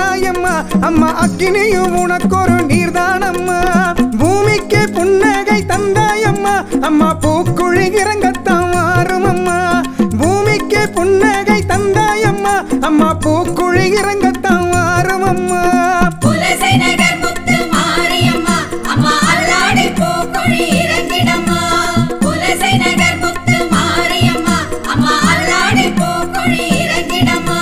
வந்தாயம்மா அம்மா அக்கினியும் உனக்கொரு நீர்தானம்மா பூமிக்கு புன்னகை தந்தாயம்மா அம்மா பூக்குழி இறங்கத்தான் மாறும் அம்மா பூமிக்கு புன்னகை தந்தாயம்மா அம்மா பூக்குழி இறங்கத்தான் மாறும் அம்மா புலசை நகர் முத்து மாரியம்மா அம்மா அருளாடி பூக்குழி இறங்கிடம்மா புலசை நகர் முத்து மாரியம்மா அம்மா அருளாடி பூக்குழி இறங்கிடம்மா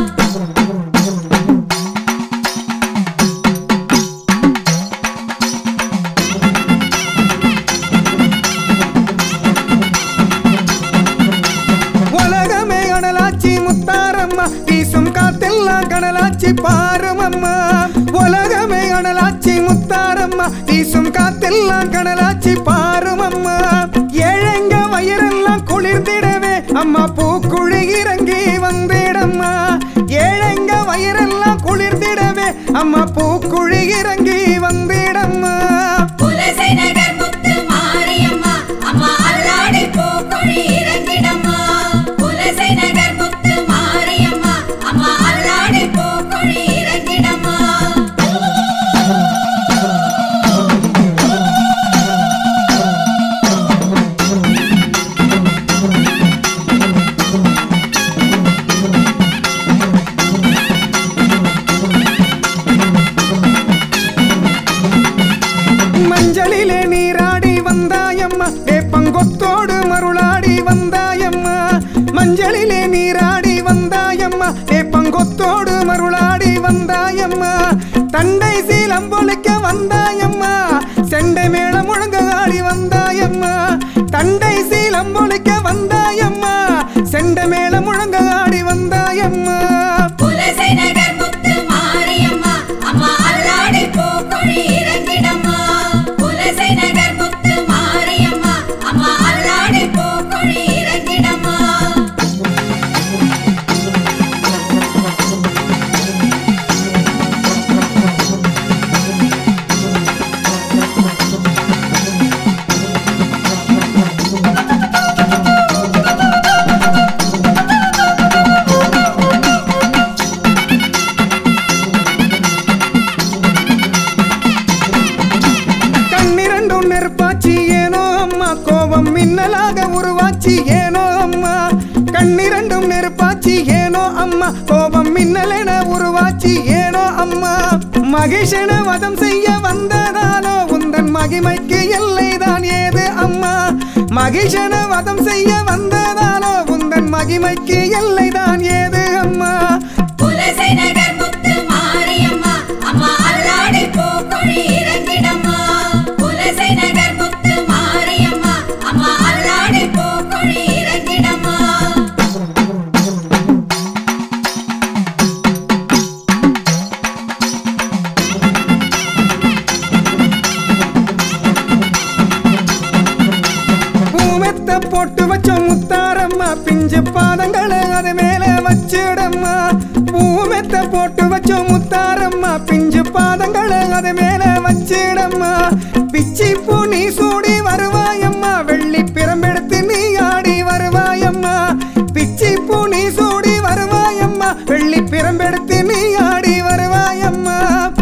உலகமே அனலாச்சி முத்தாரம்மா வீசும் காத்தெல்லாம் கனலாச்சி பாருமம்மா உலகமே அனலாச்சி முத்தாரம்மா வீசும் காத்தெல்லாம் கனலாச்சி பாருமம்மா ஏழங்க வயிறெல்லாம் குளிர்ந்திடவே அம்மா பூக்குழி இறங்கி வந்திடம்மா ஏழங்க வயிறெல்லாம் குளிர்ந்திடவே அம்மா பூக்குழி இறங்கி வந்திடம்மா புலசை நகர் முத்து மாரியம்மா அம்மா அருளாடி பூக்குழி இறங்கிடம்மா புலசை நகர் முத்து மாரியம்மா அம்மா அருளாடி பூக்குழி இறங்கிடம்மா மஞ்சளிலே நீராடி வந்தாயம்மா வேப்பங்கொத்தோடு மருளாடி வந்தாயம்மா மஞ்சளிலே நீராடி வந்தாயம்மா வேப்பங்கொத்தோடு மருளாடி வந்தாயம்மா தண்டை சீலம் பொழிக்க வந்தாயம்மா செண்டை மேளம் முழங்க ஆடி வந்தாயம்மா தண்டை சீலம் பொழிக்க வந்தாயம்மா செண்டை மேளம் முழங்க ஆடி வந்தாயம்மா புலசை நகர் முத்து மாரியம்மா அம்மா அருளாடி பூக்குழி இறங்கிடம்மா புலசை நகர் முத்து மாரியம்மா அம்மா அருளாடி பூக்குழி இறங்கிடம்மா கண்ணிரண்டும் நெருப்பாச்சி ஏனோ அம்மா கோபம் மின்னலாக உருவாச்சி ஏனோ அம்மா கண்ணிரண்டும் நெருப்பாச்சி ஏனோ அம்மா கோபம் மின்னலென உருவாச்சி ஏனோ அம்மா மகிஷன வதம் செய்ய வந்ததானோ உந்தன் மகிமைக்கு எல்லைதான் ஏது அம்மா மகிஷன வதம் செய்ய வந்ததானோ உந்தன் மகிமைக்கு எல்லைதான் ஏது அம்மா புலசை நகர் முத்து மாரியம்மா அம்மா அருளாடி பூக்குழி இறங்கிடம்மா புலசை நகர் முத்து மாரியம்மா அம்மா அருளாடி பூக்குழி இறங்கிடம்மா பூமெத்த போட்டு வச்ச முத்தாரம்மா பிஞ்சு பாதங்களை அது மேல வச்சிடம்மா பூமெத்த போட்டு வச்ச முத்தாரம்மா பிஞ்சு பாதங்களை அது மேல வச்சிடம்மா பிச்சி பூ நீ சூடி வருவாயம்மா வெள்ளி பிரம்பெடுத்து நீ ஆடி வருவாயம்மா பிச்சி பூ நீ சூடி வருவாயம்மா வெள்ளி பிரம்பெடுத்து நீ ஆடி வருவாயம்மா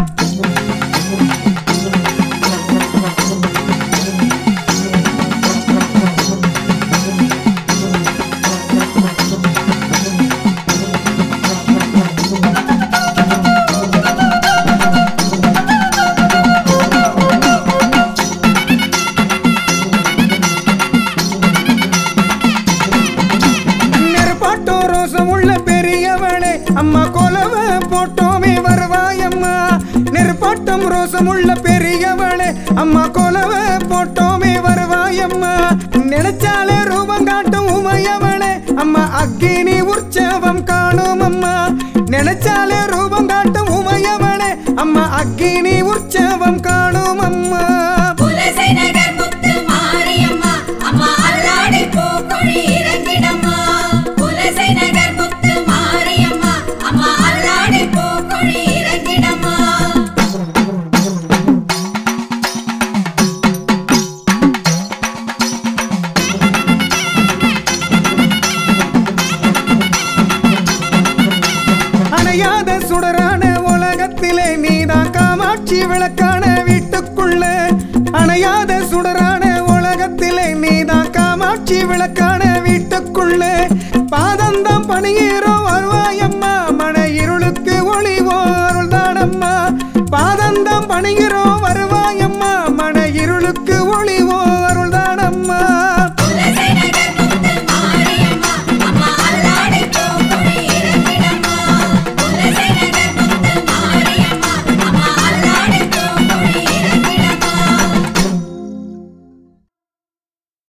நெருப்பாட்டோ ரோசம் உள்ள பெரியவளே அம்மா கொலவ போட்டோமே வருவாயம்மா நெருப்பாட்டம் ரோசம் உள்ள பெரியவளே அம்மா கொலவ போட்டோமே வருவாயம்மா நினைச்சாலே ரூபம் காட்டும் உமையவளே அம்மா அக்கினி உற்சவம் காணும் அம்மா நினைச்சாலே ரூபம் காட்டும் உமையவளே அம்மா அக்கினி உற்சவம் காணும் அம்மா புலசை நகர் முத்து மாரியம்மா அம்மா அருளாடி பூக்குழி இறங்கிடம்மா புலசை நகர் முத்து மாரியம்மா அம்மா அருளாடி பூக்குழி இறங்கிடம்மா அணையாத சுடரான உலக காமாட்சி விளக்கான வீட்டுக்குள்ள அணையாத சுடரான உலகத்திலே நீதான் காமாட்சி விளக்கான வீட்டுக்குள்ள பாதந்தம் பணிகிறோம்